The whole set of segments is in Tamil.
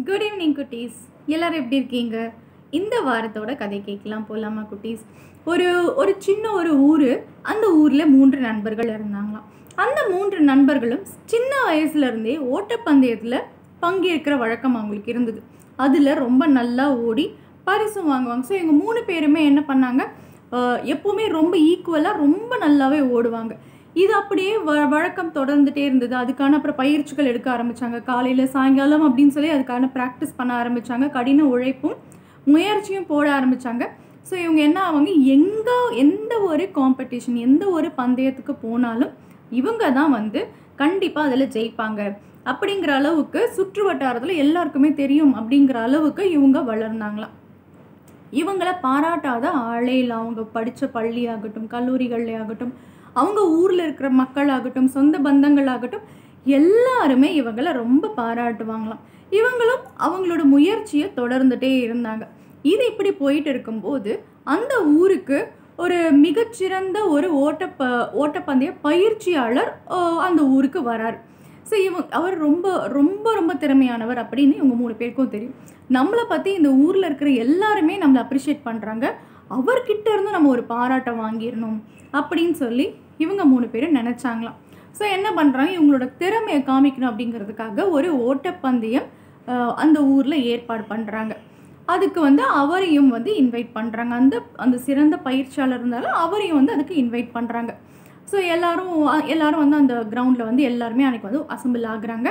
குட் ஈவினிங் குட்டீஸ் எல்லாரும் எப்படி இருக்கீங்க இந்த வாரத்தோட கதை கேட்கலாம் போலாமா குட்டீஸ் ஒரு ஒரு சின்ன ஒரு ஊர் அந்த ஊரில் மூன்று நண்பர்கள் இருந்தாங்களாம் அந்த மூன்று நண்பர்களும் சின்ன வயசுல இருந்தே ஓட்டப்பந்தயத்தில் பங்கேற்கிற வழக்கம் அவங்களுக்கு இருந்தது அதில் ரொம்ப நல்லா ஓடி பரிசும் வாங்குவாங்க ஸோ இவங்க மூணு பேருமே என்ன பண்ணாங்க ஆஹ் எப்பவுமே ரொம்ப ஈக்குவலாக ரொம்ப நல்லாவே ஓடுவாங்க இது அப்படியே வ வழக்கம் தொடர்ந்துட்டே இருந்தது அதுக்கான அப்புறம் பயிற்சிகள் எடுக்க ஆரம்பிச்சாங்க காலையில் சாயங்காலம் அப்படின்னு சொல்லி அதுக்கான ப்ராக்டிஸ் பண்ண ஆரம்பிச்சாங்க கடின உழைப்பும் முயற்சியும் போட ஆரம்பிச்சாங்க ஸோ இவங்க என்ன ஆவாங்க எங்கே எந்த ஒரு காம்படிஷன் எந்த ஒரு பந்தயத்துக்கு போனாலும் இவங்க தான் வந்து கண்டிப்பாக அதில் ஜெயிப்பாங்க அப்படிங்கிற அளவுக்கு சுற்று வட்டாரத்தில் எல்லாருக்குமே தெரியும் அப்படிங்கிற அளவுக்கு இவங்க வளர்ந்தாங்களாம் இவங்களை பாராட்டாத ஆளே இல்லை அவங்க படித்த பள்ளி ஆகட்டும் கல்லூரிகள்ல ஆகட்டும் அவங்க ஊரில் இருக்கிற மக்களாகட்டும் சொந்த பந்தங்களாகட்டும் எல்லாருமே இவங்களை ரொம்ப பாராட்டுவாங்களாம் இவங்களும் அவங்களோட முயற்சியை தொடர்ந்துட்டே இருந்தாங்க இது இப்படி போயிட்டு இருக்கும்போது அந்த ஊருக்கு ஒரு மிகச்சிறந்த ஒரு ஓட்டப்ப ஓட்டப்பந்தய பயிற்சியாளர் ஆஹ், அந்த ஊருக்கு வரார் ஸோ இவங்க அவர் ரொம்ப ரொம்ப ரொம்ப திறமையானவர் அப்படின்னு இவங்க மூணு பேருக்கும் தெரியும் நம்மளை பற்றி இந்த ஊரில் இருக்கிற எல்லாருமே நம்மளை அப்ரிஷியேட் பண்ணுறாங்க அவர்கிட்ட இருந்து நம்ம ஒரு பாராட்டை வாங்கிடணும் அப்படின்னு சொல்லி இவங்க மூணு பேரும் நினச்சாங்களாம் ஸோ என்ன பண்ணுறாங்க இவங்களோட திறமையை காமிக்கணும் அப்படிங்கிறதுக்காக ஒரு ஓட்டப்பந்தயம் ஆஹ், அந்த ஊரில் ஏற்பாடு பண்ணுறாங்க அதுக்கு வந்து அவரையும் வந்து இன்வைட் பண்ணுறாங்க அந்த அந்த சிறந்த பயிற்சியாளர் இருந்தாலும் அவரையும் வந்து அதுக்கு இன்வைட் பண்ணுறாங்க ஸோ எல்லாரும் அ- எல்லாரும் வந்து அந்த கிரவுண்டில் வந்து எல்லாருமே அன்றைக்கி வந்து அசம்பிள் ஆகுறாங்க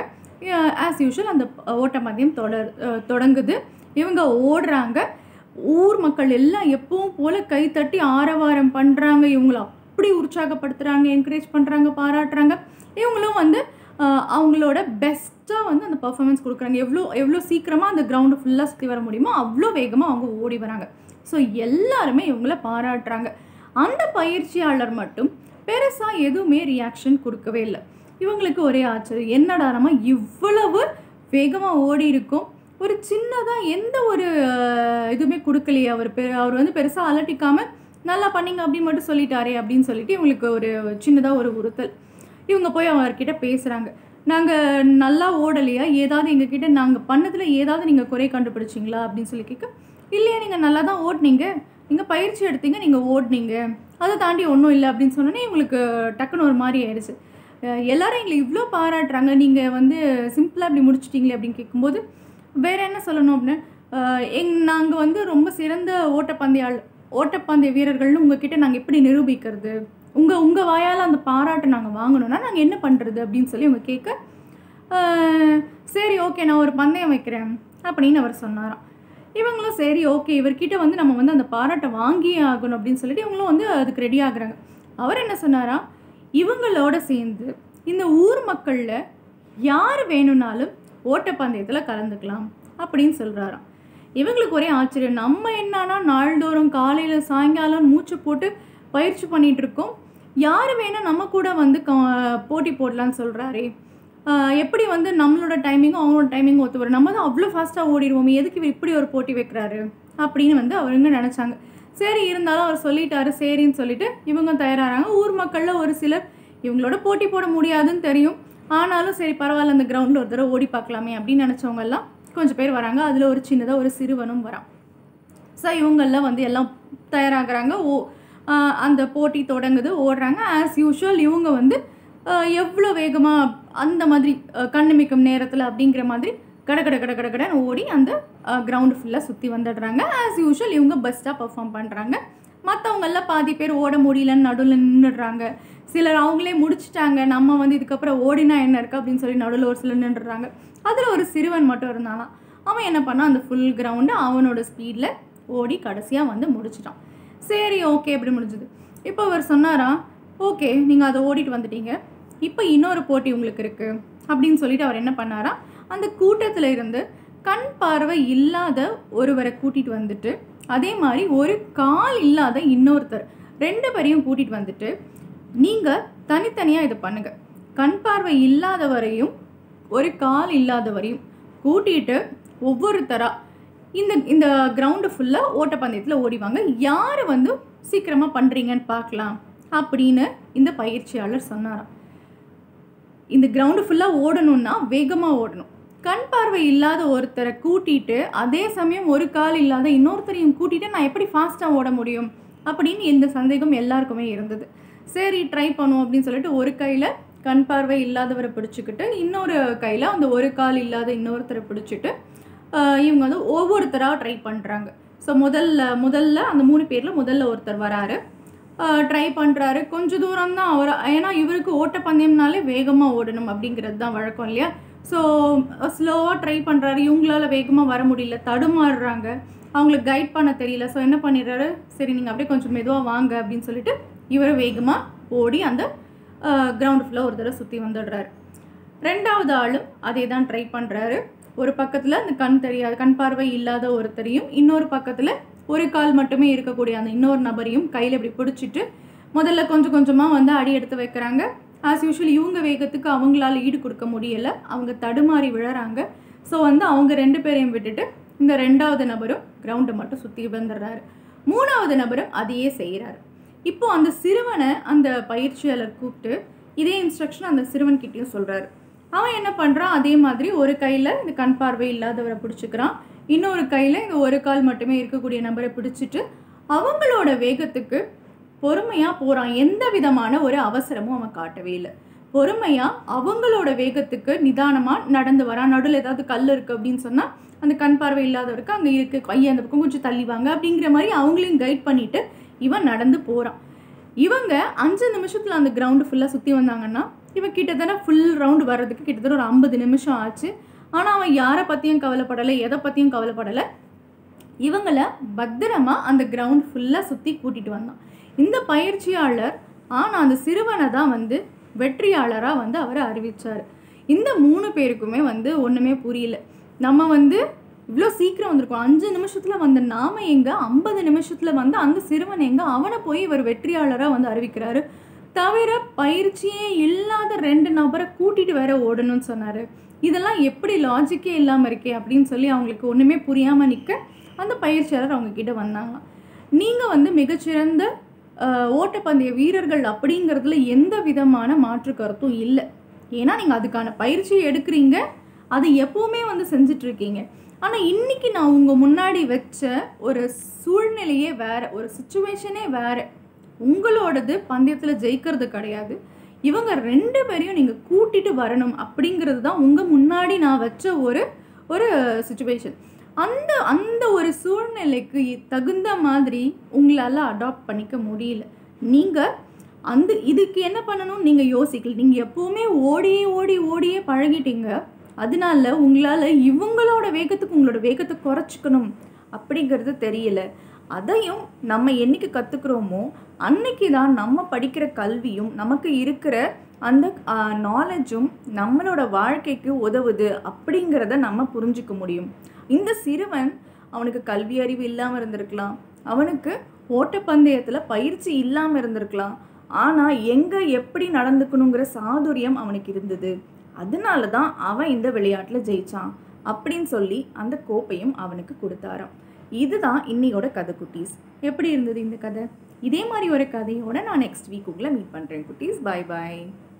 ஆஸ் யூஷுவல் அந்த ஓட்டப்பந்தயம் தொடர் அஹ், தொடங்குது இவங்க ஓடுறாங்க ஊர் மக்கள் எல்லாம் எப்பவும் போல கை தட்டி ஆரவாரம் பண்ணுறாங்க இவங்கள அப்படி உற்சாகப்படுத்துகிறாங்க என்கரேஜ் பண்ணுறாங்க பாராட்டுறாங்க இவங்களும் வந்து அஹ், அவங்களோட பெஸ்ட்டாக வந்து அந்த பர்ஃபார்மன்ஸ் கொடுக்குறாங்க எவ்வளோ எவ்வளோ சீக்கிரமாக அந்த கிரவுண்டு ஃபுல்லாக சுற்றி வர முடியுமோ அவ்வளோ வேகமாக அவங்க ஓடி வராங்க ஸோ எல்லாருமே இவங்கள பாராட்டுறாங்க அந்த பயிற்சியாளர் மட்டும் பெருசாக எதுவுமே ரியாக்ஷன் கொடுக்கவே இல்லை இவங்களுக்கு ஒரே ஆச்சரியம் என்னடா நம்ம இவ்வளவு வேகமாக ஓடி இருக்கோம் ஒரு சின்னதாக எந்த ஒரு அஹ், இதுவுமே கொடுக்கலையே அவர் பெ அவர் வந்து பெருசாக அலட்டிக்காம நல்லா பண்ணீங்க அப்படின்னு மட்டும் சொல்லிட்டாரே அப்படின்னு சொல்லிட்டு இவங்களுக்கு ஒரு சின்னதாக ஒரு உறுத்தல் இவங்க போய் அவர்கிட்ட பேசுகிறாங்க நாங்கள் நல்லா ஓடலையா ஏதாவது எங்ககிட்ட நாங்கள் பண்ணதில் ஏதாவது நீங்கள் குறை கண்டுபிடிச்சிங்களா அப்படின்னு சொல்லி கேட்க இல்லையா நீங்கள் நல்லா தான் ஓடுனீங்க நீங்கள் பயிற்சி எடுத்தீங்க நீங்கள் ஓடுனீங்க அதை தாண்டி ஒன்றும் இல்லை அப்படின்னு சொன்னோன்னே இவங்களுக்கு டக்குன்னு ஒரு மாதிரி ஆயிடுச்சு அஹ் எல்லாரும் எங்களை இவ்வளோ பாராட்டுறாங்க நீங்கள் வந்து சிம்பிளாக இப்படி முடிச்சிட்டீங்களே அப்படின்னு கேட்கும்போது வேற என்ன சொல்லணும் அப்படின்னு அஹ் எங் நாங்கள் வந்து ரொம்ப சிறந்த ஓட்டப்பந்தயாள் ஓட்டப்பந்தய வீரர்கள்னு உங்ககிட்ட நாங்கள் எப்படி நிரூபிக்கிறது உங்கள் உங்கள் வாயால் அந்த பாராட்டை நாங்கள் வாங்கணும்னா நாங்கள் என்ன பண்ணுறது அப்படின்னு சொல்லி அவங்க கேட்க அஹ் சரி ஓகே நான் ஒரு பந்தயம் வைக்கிறேன் அப்படின்னு அவர் சொன்னாராம் இவங்களும் சரி ஓகே இவர்கிட்ட வந்து நம்ம வந்து அந்த பாராட்டை வாங்கியே ஆகணும் அப்படின்னு சொல்லிட்டு இவங்களும் வந்து அதுக்கு ரெடி ஆகுறாங்க அவர் என்ன சொன்னாரா இவங்களோட சேர்ந்து இந்த ஊர் மக்களில் யார் வேணும்னாலும் ஓட்டப்பந்தயத்தில் கலந்துக்கலாம் அப்படின்னு சொல்கிறாராம் இவங்களுக்கு ஒரே ஆச்சரியம் நம்ம என்னன்னா நாள்தோறும் காலையில் சாயங்காலம் மூச்சு போட்டு பயிற்சி பண்ணிட்டு இருக்கோம் யார் வேணால் நம்ம கூட வந்து க- போட்டி போடலான்னு சொல்கிறாரே எப்படி வந்து நம்மளோட டைமிங்கும் அவங்களோட டைமிங்கும் ஒத்து வரும் நம்ம தான் அவ்வளோ ஃபாஸ்ட்டாக ஓடிடுவோமே எதுக்கு இவர் இப்படி ஒரு போட்டி வைக்கிறாரு அப்படின்னு வந்து அவருங்க நினச்சாங்க சரி இருந்தாலும் அவர் சொல்லிட்டாரு சரின்னு சொல்லிட்டு இவங்க தயாராகிறாங்க ஊர் மக்களில் ஒரு சிலர் இவங்களோட போட்டி போட முடியாதுன்னு தெரியும் ஆனாலும் சரி பரவாயில்ல அந்த கிரவுண்டில் ஒரு தடவை ஓடி பார்க்கலாமே அப்படின்னு நினச்சவங்க எல்லாம் கொஞ்சம் பேர் வராங்க அதில் ஒரு சின்னதாக ஒரு சிறுவனும் வரான் ஸோ இவங்கெல்லாம் வந்து எல்லாம் தயாராகிறாங்க ஓ ஆஹ் அந்த போட்டி தொடங்குது ஓடுறாங்க ஆஸ் யூஷுவல் இவங்க வந்து ஆஹ் எவ்வளோ வேகமாக அந்த மாதிரி ஆஹ் கண்ணிமைக்கும் நேரத்தில் அப்படிங்கிற மாதிரி கட கட கட கட கடன்னு ஓடி அந்த கிரவுண்டு ஃபுல்லாக சுற்றி வந்துடுறாங்க ஆஸ் யூஷுவல் இவங்க பெஸ்ட்டாக பர்ஃபார்ம் பண்ணுறாங்க மற்றவங்கெல்லாம் பாதி பேர் ஓட முடியலன்னு நடுவில் நின்றுடுறாங்க சிலர் அவங்களே முடிச்சிட்டாங்க நம்ம வந்து இதுக்கப்புறம் ஓடினா என்ன இருக்கு அப்படின்னு சொல்லி நடுவில் ஒரு சிலர் நின்றுடுறாங்க அதில் ஒரு சிறுவன் மட்டும் இருந்தானாம் அவன் என்ன பண்ணான் அந்த ஃபுல் கிரவுண்டு அவனோட ஸ்பீடில் ஓடி கடைசியாக வந்து முடிச்சிட்டான் சரி ஓகே அப்படி முடிஞ்சுது இப்போ அவர் சொன்னாரா ஓகே நீங்கள் அதை ஓடிட்டு வந்துட்டீங்க இப்போ இன்னொரு போட்டி உங்களுக்கு இருக்குது அப்படின்னு சொல்லிட்டு அவர் என்ன பண்ணாரா அந்த கூட்டத்தில் இருந்து கண் பார்வை இல்லாத ஒருவரை கூட்டிகிட்டு வந்துட்டு அதே மாதிரி ஒரு கால் இல்லாத இன்னொருத்தர் ரெண்டு பேரையும் கூட்டிகிட்டு வந்துட்டு நீங்கள் தனித்தனியாக இதை பண்ணுங்கள் கண் பார்வை இல்லாதவரையும் ஒரு கால் இல்லாதவரையும் கூட்டிகிட்டு ஒவ்வொருத்தரா இந்த இந்த கிரவுண்டு ஃபுல்லாக ஓட்டப்பந்தயத்தில் ஓடிவாங்க யார் வந்து சீக்கிரமாக பண்ணுறீங்கன்னு பார்க்கலாம் அப்படின்னு இந்த பயிற்சியாளர் சொன்னாராம் இந்த கிரவுண்டு ஃபுல்லாக ஓடணும்னா வேகமாக ஓடணும் கண் பார்வை இல்லாத ஒருத்தரை கூட்டிட்டு அதே சமயம் ஒரு கால் இல்லாத இன்னொருத்தரையும் கூட்டிட்டு நான் எப்படி ஃபாஸ்ட்டாக ஓட முடியும் அப்படின்னு இந்த சந்தேகம் எல்லாருக்குமே இருந்தது சரி ட்ரை பண்ணுவோம் அப்படின்னு சொல்லிட்டு ஒரு கையில் கண் பார்வை இல்லாதவரை பிடிச்சிக்கிட்டு இன்னொரு கையில் அந்த ஒரு கால் இல்லாத இன்னொருத்தரை பிடிச்சிட்டு ஆஹ் இவங்க வந்து ஒவ்வொருத்தராக ட்ரை பண்ணுறாங்க ஸோ முதல்ல முதல்ல அந்த மூணு பேரில் முதல்ல ஒருத்தர் வராரு ட்ரை பண்ணுறாரு கொஞ்சம் தூரம் தான் அவர் ஏன்னா இவருக்கு ஓட்டப்பந்தயம்னாலே வேகமாக ஓடணும் அப்படிங்கிறது தான் வழக்கம் இல்லையா ஸோ ஸ்லோவாக ட்ரை பண்ணுறாரு இவங்களால வேகமாக வர முடியல தடுமாறுறாங்க அவங்களுக்கு கைட் பண்ண தெரியல ஸோ என்ன பண்ணிடுறாரு சரி நீங்கள் அப்படியே கொஞ்சம் மெதுவாக வாங்க அப்படின்னு சொல்லிட்டு இவர் வேகமாக ஓடி அந்த கிரவுண்ட் ஃபுல்லாக ஒரு தடவை சுற்றி வந்துடுறாரு ரெண்டாவது ஆளும் அதே தான் ட்ரை பண்ணுறாரு ஒரு பக்கத்தில் அந்த கண் தெரியாத கண் பார்வை இல்லாத ஒருத்தரையும் இன்னொரு பக்கத்தில் ஒரு கால் மட்டுமே இருக்கக்கூடிய அந்த இன்னொரு நபரையும் கையில் இப்படி பிடிச்சிட்டு முதல்ல கொஞ்சம் கொஞ்சமாக வந்து அடி எடுத்து வைக்கிறாங்க ஆஸ் யூஷுவல் இவங்க வேகத்துக்கு அவங்களால ஈடு கொடுக்க முடியலை அவங்க தடுமாறி விழறாங்க ஸோ வந்து அவங்க ரெண்டு பேரையும் விட்டுட்டு இந்த ரெண்டாவது நபரும் கிரவுண்டை மட்டும் சுற்றி வந்துடுறாரு மூணாவது நபரும் அதையே செய்கிறாரு இப்போ அந்த சிறுவனை அந்த பயிற்சியாளர் கூப்பிட்டு இதே இன்ஸ்ட்ரக்ஷன் அந்த சிறுவன்கிட்டயும் சொல்கிறாரு அவன் என்ன பண்ணுறான் அதே மாதிரி ஒரு கையில் இந்த கண் பார்வை இல்லாதவரை பிடிச்சிக்கிறான் இன்னொரு கையில் இந்த ஒரு கால் மட்டுமே இருக்கக்கூடிய நபரை பிடிச்சிட்டு அவங்களோட வேகத்துக்கு பொறுமையாக போகிறான் எந்த விதமான ஒரு அவசரமும் அவன் காட்டவே இல்லை பொறுமையாக அவங்களோட வேகத்துக்கு நிதானமாக நடந்து வரான் நடுவில் ஏதாவது கல் இருக்குது அப்படின்னு சொன்னால் அந்த கண் பார்வை இல்லாதவருக்கு அங்கே இருக்குது கையை அந்த பக்கம் கொஞ்சம் தள்ளி வாங்க அப்படிங்கிற மாதிரி அவங்களையும் கைட் பண்ணிட்டு இவன் நடந்து போகிறான் இவங்க அஞ்சு நிமிஷத்தில் அந்த கிரவுண்டு ஃபுல்லாக சுற்றி வந்தாங்கன்னா இவன் கிட்டத்தட்ட ஃபுல் ரவுண்டு வர்றதுக்கு கிட்டத்தட்ட ஒரு ஐம்பது நிமிஷம் ஆச்சு ஆனால் அவன் யாரை பற்றியும் கவலைப்படலை எதை பற்றியும் கவலைப்படலை இவங்களை பத்திரமா அந்த கிரவுண்ட் ஃபுல்லாக சுற்றி கூட்டிகிட்டு வந்தான் இந்த பயிற்சியாளர் ஆனால் அந்த சிறுவனை தான் வந்து வெற்றியாளராக வந்து அவர் அறிவிச்சார் இந்த மூணு பேருக்குமே வந்து ஒன்றுமே புரியல நம்ம வந்து இவ்வளோ சீக்கிரம் வந்திருக்கோம் அஞ்சு நிமிஷத்தில் வந்த நாம எங்க ஐம்பது நிமிஷத்தில் வந்து அந்த சிறுவன் எங்க அவனை போய் இவர் வெற்றியாளராக வந்து அறிவிக்கிறாரு தவிர பயிற்சியே இல்லாத ரெண்டு நபரை கூட்டிட்டு வேற ஓடணும்னு சொன்னார் இதெல்லாம் எப்படி லாஜிக்கே இல்லாமல் இருக்கே அப்படின்னு சொல்லி அவங்களுக்கு ஒன்றுமே புரியாமல் நிற்க அந்த பயிற்சியாளர் அவங்க கிட்ட வந்தாங்களாம் நீங்கள் வந்து மிகச்சிறந்த அஹ், ஓட்டப்பந்தய வீரர்கள் அப்படிங்கிறதுல எந்த விதமான மாற்று கருத்தும் இல்லை ஏன்னா நீங்கள் அதுக்கான பயிற்சியை எடுக்கிறீங்க அதை எப்பவுமே வந்து செஞ்சுட்டு இருக்கீங்க ஆனால் இன்னைக்கு நான் உங்கள் முன்னாடி வச்ச ஒரு சூழ்நிலையே வேற ஒரு சுச்சுவேஷனே வேற உங்களோடது பந்தயத்தில் ஜெயிக்கிறது கிடையாது இவங்க ரெண்டு பேரையும் நீங்கள் கூட்டிட்டு வரணும் அப்படிங்கிறது தான் உங்கள் முன்னாடி நான் வச்ச ஒரு ஒரு சுச்சுவேஷன் அந்த அந்த ஒரு சூழ்நிலைக்கு தகுந்த மாதிரி உங்களால் அடாப்ட் பண்ணிக்க முடியல நீங்கள் அந்த இதுக்கு என்ன பண்ணணும் நீங்கள் யோசிக்கல நீங்கள் எப்போவுமே ஓடியே ஓடி ஓடியே பழகிட்டீங்க அதனால உங்களால் இவங்களோட வேகத்துக்கு உங்களோட வேகத்தை குறைச்சிக்கணும் அப்படிங்கிறது தெரியல அதையும் நம்ம என்னைக்கு கற்றுக்குறோமோ அன்னைக்கு தான் நம்ம படிக்கிற கல்வியும் நமக்கு இருக்கிற அந்த நாலேஜும் நம்மளோட வாழ்க்கைக்கு உதவுது அப்படிங்கிறத நம்ம புரிஞ்சுக்க முடியும் இந்த சிறுவன் அவனுக்கு கல்வி அறிவு இல்லாமல் இருந்திருக்கலாம் அவனுக்கு ஓட்டப்பந்தயத்தில் பயிற்சி இல்லாமல் இருந்திருக்கலாம் ஆனால் எங்கே எப்படி நடந்துக்கணுங்கிற சாதுரியம் அவனுக்கு இருந்தது அதனால தான் அவன் இந்த விளையாட்டில் ஜெயிச்சான் அப்படின்னு சொல்லி அந்த கோப்பையும் அவனுக்கு கொடுத்தாராம் இதுதான் இன்னையோட கதை குட்டீஸ் எப்படி இருந்தது இந்த கதை இதே மாதிரி ஒரு கதையோட நான் நெக்ஸ்ட் வீக் உங்களை மீட் பண்ணுறேன் குட்டீஸ் பாய் பாய்